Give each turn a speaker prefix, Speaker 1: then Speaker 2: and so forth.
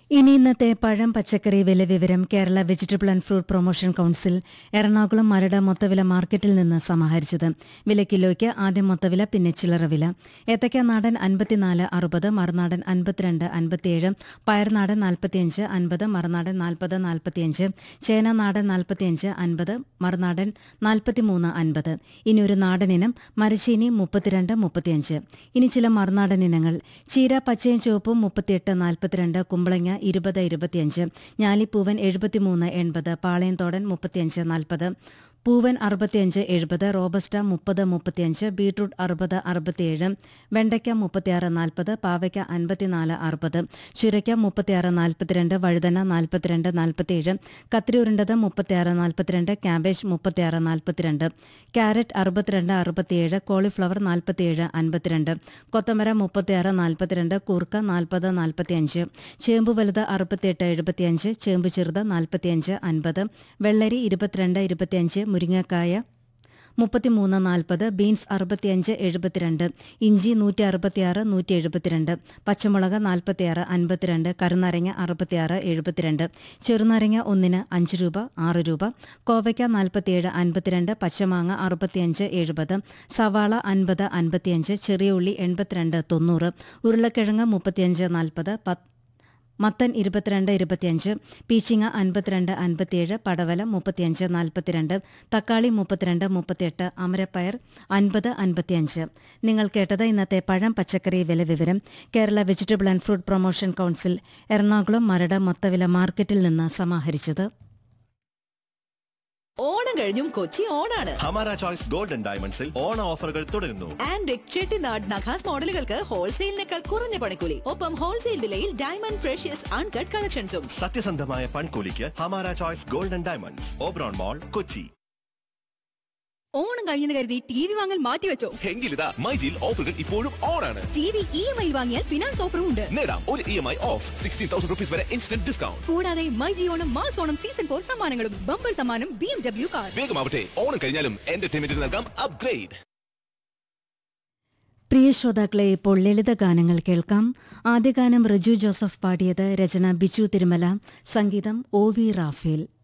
Speaker 1: ഇനി ഇന്നത്തെ പഴം പച്ചക്കറി വില വിവരം Kerala vegetable and fruit promotion council Ernakulam Maradu മൊത്തവില മാർക്കറ്റിൽ നിന്ന് സമാഹരിച്ചത് വില കിലോയ്ക്ക് ആദ്യം മൊത്തവില പിന്നെ ചില്ലറ വില ഏത്തക്ക നാടൻ അൻപത്തിനാല് അറുപത് മറുനാടൻ അൻപത്തിരണ്ട് അൻപത്തിയേഴ് പയർനാടൻ നാൽപ്പത്തിയഞ്ച് അൻപത് മറുനാടൻ നാൽപ്പത് നാൽപ്പത്തിയഞ്ച് ചേന നാടൻ നാൽപ്പത്തിയഞ്ച് അൻപത് മറുനാടൻ നാൽപ്പത്തിമൂന്ന് അൻപത് ഇനി ഒരു നാടൻ ഇനം മരച്ചീനി മുപ്പത്തിരണ്ട് മുപ്പത്തിയഞ്ച് ഇനി ചില മറുനാടൻ ഇനങ്ങൾ ചീര പച്ചയും ചുവപ്പും മുപ്പത്തിയെട്ട് നാൽപ്പത്തിരണ്ട് കുമ്പളങ്ങ ഇരുപത് ഇരുപത്തിയഞ്ച് ഞാലിപ്പൂവൻ എഴുപത്തിമൂന്ന് എൺപത് പാളയംതോടൻ മുപ്പത്തിയഞ്ച് നാൽപ്പത് പൂവൻ അറുപത്തിയഞ്ച് എഴുപത് റോബസ്റ്റ മുപ്പത് മുപ്പത്തിയഞ്ച് ബീട്രൂട്ട് അറുപത് അറുപത്തിയേഴ് വെണ്ടയ്ക്ക മുപ്പത്തിയാറ് നാൽപ്പത് പാവയ്ക്ക അൻപത്തിനാല് അറുപത് ചുരയ്ക്ക മുപ്പത്തിയാറ് നാൽപ്പത്തിരണ്ട് വഴുതന നാൽപ്പത്തിരണ്ട് നാൽപ്പത്തിയേഴ് കത്തിരി ഉരുണ്ടത് മുപ്പത്തിയാറ് നാൽപ്പത്തിരണ്ട് ക്യാബേജ് മുപ്പത്തിയാറ് നാൽപ്പത്തിരണ്ട് ക്യാരറ്റ് അറുപത്തിരണ്ട് അറുപത്തിയേഴ് കോളിഫ്ലവർ നാൽപ്പത്തിയേഴ് അൻപത്തിരണ്ട് കൊത്തമര മുപ്പത്തിയാറ് നാൽപ്പത്തിരണ്ട് കൂർക്ക നാൽപ്പത് നാൽപ്പത്തിയഞ്ച് ചേമ്പ് വലുത് അറുപത്തിയെട്ട് എഴുപത്തിയഞ്ച് ചേമ്പ് ചെറുത് നാൽപ്പത്തിയഞ്ച് അൻപത് വെള്ളരി ഇരുപത്തിരണ്ട് ഇരുപത്തിയഞ്ച് മുരിങ്ങക്കായ മുപ്പത്തിമൂന്ന് നാൽപ്പത് ബീൻസ് അറുപത്തിയഞ്ച് എഴുപത്തിരണ്ട് ഇഞ്ചി നൂറ്റി അറുപത്തിയാറ് നൂറ്റി എഴുപത്തിരണ്ട് പച്ചമുളക് നാൽപ്പത്തിയാറ് അൻപത്തിരണ്ട് കരുനാരങ്ങ അറുപത്തിയാറ് എഴുപത്തിരണ്ട് ചെറുനാരങ്ങ ഒന്നിന് അഞ്ച് രൂപ ആറ് രൂപ കോവയ്ക്ക നാൽപ്പത്തിയേഴ് അൻപത്തിരണ്ട് പച്ചമാങ്ങ അറുപത്തിയഞ്ച് എഴുപത് സവാള അൻപത് അൻപത്തിയഞ്ച് ചെറിയ ഉള്ളി എൺപത്തിരണ്ട് തൊണ്ണൂറ് ഉരുളക്കിഴങ്ങ് മുപ്പത്തിയഞ്ച് നാൽപ്പത് പത്ത് മത്തൻ ഇരുപത്തിരണ്ട് ഇരുപത്തിയഞ്ച് പീച്ചിങ്ങ അൻപത്തിരണ്ട് അൻപത്തിയേഴ് പടവല മുപ്പത്തിയഞ്ച് നാൽപ്പത്തിരണ്ട് തക്കാളി മുപ്പത്തിരണ്ട് മുപ്പത്തിയെട്ട് അമരപ്പയർ അൻപത് അൻപത്തിയഞ്ച് നിങ്ങൾ കേട്ടത് ഇന്നത്തെ പഴം പച്ചക്കറി വില വിവരം Kerala vegetable and fruit promotion council Ernakulam Maradu മൊത്തവില മാർക്കറ്റിൽ നിന്ന് സമാഹരിച്ചത്
Speaker 2: ഓണം കഴിഞ്ഞും കൊച്ചി ഓണാണ്
Speaker 3: ഹമാര ചോയ്സ് ഗോൾഡൻ ഡയമണ്ട്സിൽ ഓണ ഓഫറുകൾ തുടരുന്നു
Speaker 2: ആൻഡ് ചെട്ടിനാട് നഖാസ് മോഡലുകൾക്ക് ഹോൾസെയിലിനേക്കാൾ കുറഞ്ഞ പണിക്കൂലി ഒപ്പം ഹോൾസെയിൽ വിലയിൽ ഡയമണ്ട് ഫ്രഷ്യസ് അൺകട്ട് കളക്ഷൻസും
Speaker 3: സത്യസന്ധമായ പണിക്കൂലിക്ക് ഹമാര choice golden diamonds Oberon mall Kochi
Speaker 4: Onam കഴിഞ്ഞെന്ന് കരുതി ടി വി വാങ്ങൽ മാറ്റിവെച്ചോ
Speaker 5: എങ്കിലിതാ മൈജിൽ ഓഫറുകൾ ഇപ്പോഴും ഓണാണ്
Speaker 4: T V E M I വാങ്ങിയാൽ ഫിനാൻസ് ഓഫറും ഉണ്ട്
Speaker 5: നേടാം ഒരു E M I of sixteen thousand rupees വരെ ഇൻസ്റ്റന്റ് ഡിസ്കൗണ്ട്
Speaker 4: കൂടാതെ myG Onam mass Onam season four സമ്മാനങ്ങളും ബമ്പർ സമ്മാനം ബി എം ഡബ്ല്യു കാർ
Speaker 5: വേഗമാവട്ടെ ഓണം കഴിഞ്ഞാലും എന്റർടൈൻമെന്റിന് നൽകാം അപ്ഗ്രേഡ്
Speaker 1: പ്രിയ ശ്രോതാക്കളെ ഇപ്പോൾ ലളിത ഗാനങ്ങൾ കേൾക്കാം ആദ്യ ഗാനം റിജു ജോസഫ് പാടിയത് രചന ബിജു തിരുമല സംഗീതം ഒ വി റാഫേൽ